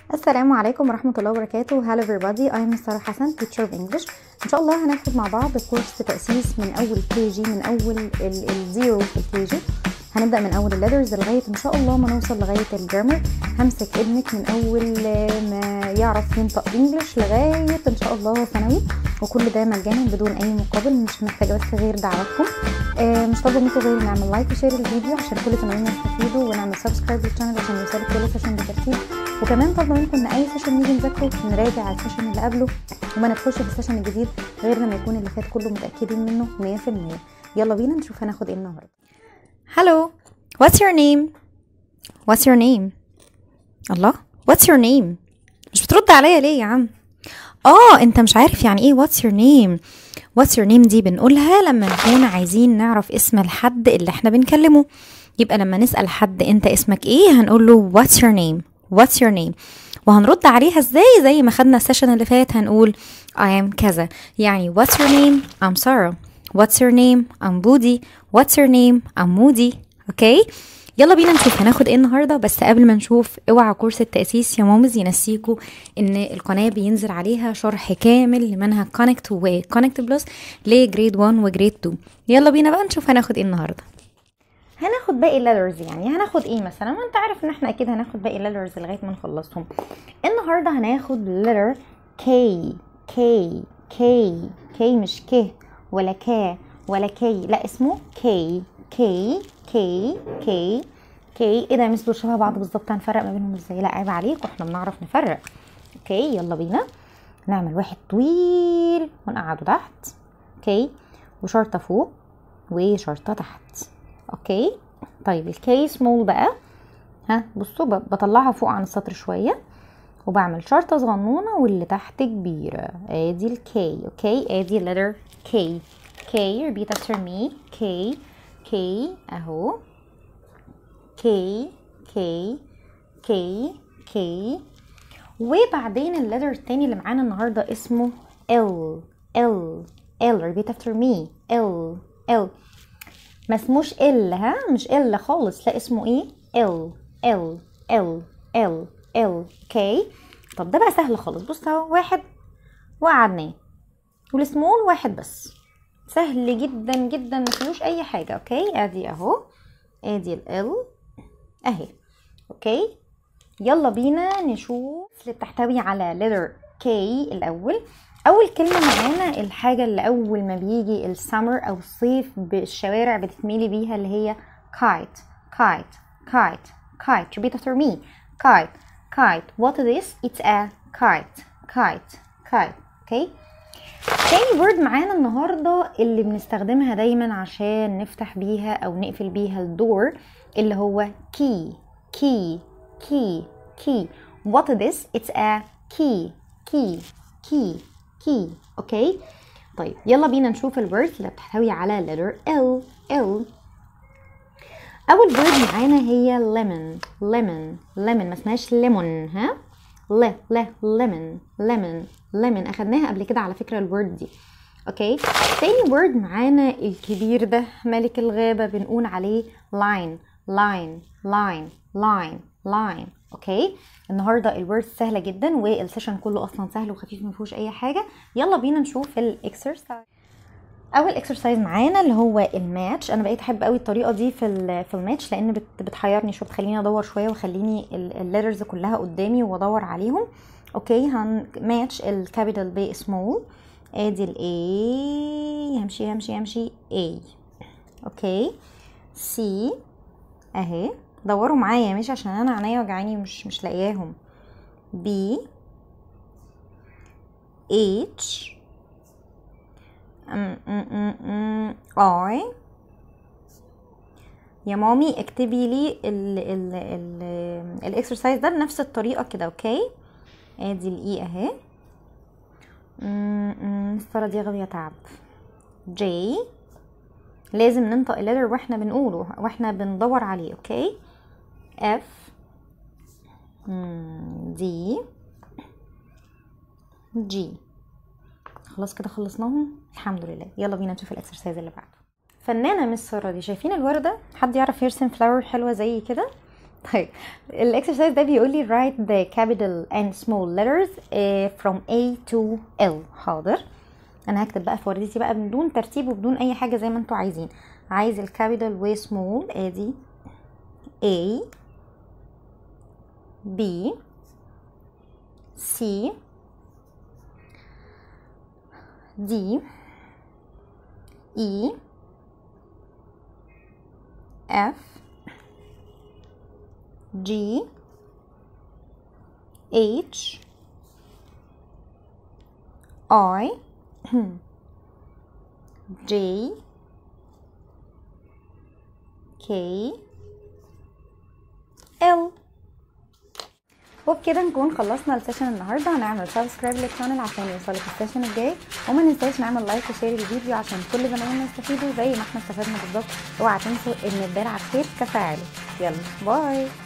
السلام عليكم ورحمة الله وبركاته Hello everybody I'm Sara حسن teacher of English إن شاء الله هناخد مع بعض كورس تأسيس من أول كي من أول الزيرو في الكي جي هنبدأ من أول الليترز لغاية إن شاء الله ما نوصل لغاية الجرامر همسك ابنك من أول ما يعرف ينطق إنجلش لغاية إن شاء الله ثانوي وكل ده مجانا بدون أي مقابل مش محتاجة بس غير دعواتكم آه مش طالبة منكم غير نعمل لايك وشير الفيديو عشان كل تمارين يستفيدوا ونعمل سبسكرايب للشانل عشان يوصلك كل سيشن بالترتيب وكمان طالبه منكم ان اي سيشن نيجي نذاكره نراجع السيشن اللي قبله وما ندخلش في السيشن الجديد غير لما يكون اللي فات كله متاكدين منه 100% يلا بينا نشوف هناخد ايه النهارده Hello, what's your name? What's your name? الله what's your name? مش بترد عليا ليه يا عم؟ اه انت مش عارف يعني ايه what's your name what's your name دي بنقولها لما نكون عايزين نعرف اسم الحد اللي احنا بنكلمه يبقى لما نسأل حد انت اسمك ايه هنقول له what's your name what's your name وهنرد عليها ازاي زي ما خدنا السيشن اللي فات هنقول I am كذا يعني what's your name I'm Sarah what's your name I'm Budi what's your name I'm Moody اوكي يلا بينا نشوف هناخد ايه النهارده بس قبل ما نشوف اوعى كورس التاسيس يا مامز ينسيكوا ان القناه بينزل عليها شرح كامل لمنهج كونكت وكونكت بلس لجريد 1 وجريد 2 يلا بينا بقى نشوف هناخد ايه النهارده هناخد باقي الليترز يعني هناخد ايه مثلا ما انت عارف ان احنا اكيد هناخد باقي الليترز لغايه ما نخلصهم النهارده هناخد لتر كي كي كي كي مش ك ولا كا ولا كي لا اسمه كي كي كي كي كي ايه ده يا مس دول شبه بعض بالظبط هنفرق ما بينهم ازاي لا عيب عليك واحنا بنعرف نفرق اوكي يلا بينا نعمل واحد طويل ونقعده تحت اوكي وشرطه فوق وشرطه تحت اوكي طيب الكي سمول بقى ها بصوا بطلعها فوق عن السطر شويه وبعمل شرطه صغنونه واللي تحت كبيره ادي الكي اوكي ادي اللتر كي كي repeat after me كي كي اهو كي كي كي كي وبعدين اللتر التاني اللي معانا النهارده اسمه ال ال ال repeat after me ال ال ما اسموش ال ها مش ال خالص لا اسمه ايه ال ال ال ال ال اوكي طب ده بقى سهل خالص بص اهو واحد وقعدناه والسمول واحد بس سهل جدا جدا ما فيهوش اي حاجه اوكي ادي اهو ادي ال اهي اوكي يلا بينا نشوف اللي بتحتوي على letter K الاول اول كلمه معانا الحاجه اللي اول ما بيجي السمر او الصيف بالشوارع بتتميلي بيها اللي هي kite kite kite kite repeat after me kite kite what is this it's a kite kite kite okay تاني word معانا النهارده اللي بنستخدمها دايما عشان نفتح بيها او نقفل بيها الدور اللي هو key key key key what is this it's a key key key key اوكي طيب يلا بينا نشوف الورد اللي بتحتوي على letter L L اول word معانا هي lemon lemon lemon ما اسمهاش lemon ها ل ل lemon lemon lemon اخدناها قبل كده على فكره الورد دي اوكي تاني word معانا الكبير ده ملك الغابه بنقول عليه line line line line line اوكي النهارده الورد سهله جدا والسيشن كله اصلا سهل وخفيف ما فيهوش اي حاجه يلا بينا نشوف الاكسرسايز اول اكسرسايز معانا اللي هو الماتش انا بقيت احب قوي الطريقه دي في في الماتش لان بت بتحيرني شويه بتخليني ادور شويه وخليني الليترز كلها قدامي وادور عليهم اوكي هن ماتش الكابيتال بي سمول ادي الاي همشي همشي همشي اي اوكي سي اهي دوروا معايا مش عشان انا عينيا وجعاني مش مش لاقياهم بي اتش اي يا مامي اكتبي لي ال ال ال الاكسرسايز ده بنفس الطريقه كده اوكي ادي الاي اهي الصوره دي غاويه تعب جي لازم ننطق الليتر واحنا بنقوله واحنا بندور عليه اوكي اف دي جي خلاص كده خلصناهم الحمد لله يلا بينا نشوف الاكسرسايز اللي بعده فنانه مس ساره دي شايفين الورده حد يعرف يرسم فلاور حلوه زي كده طيب الاكسرسايز ده بيقول لي write the capital and small letters uh, from A to L حاضر انا هكتب بقى في وردتي بقى بدون ترتيب وبدون اي حاجه زي ما انتوا عايزين عايز الكابيتال وسمول ادي A B C D E F G H I J K L وبكده نكون خلصنا السيشن النهارده هنعمل سبسكرايب للقناه عشان يوصلك السيشن الجاي وما ننساش نعمل لايك وشير الفيديو عشان كل زمايلنا يستفيدوا زي ما احنا استفدنا بالظبط اوعى تنسوا ان الدرع خير كفاعله يلا باي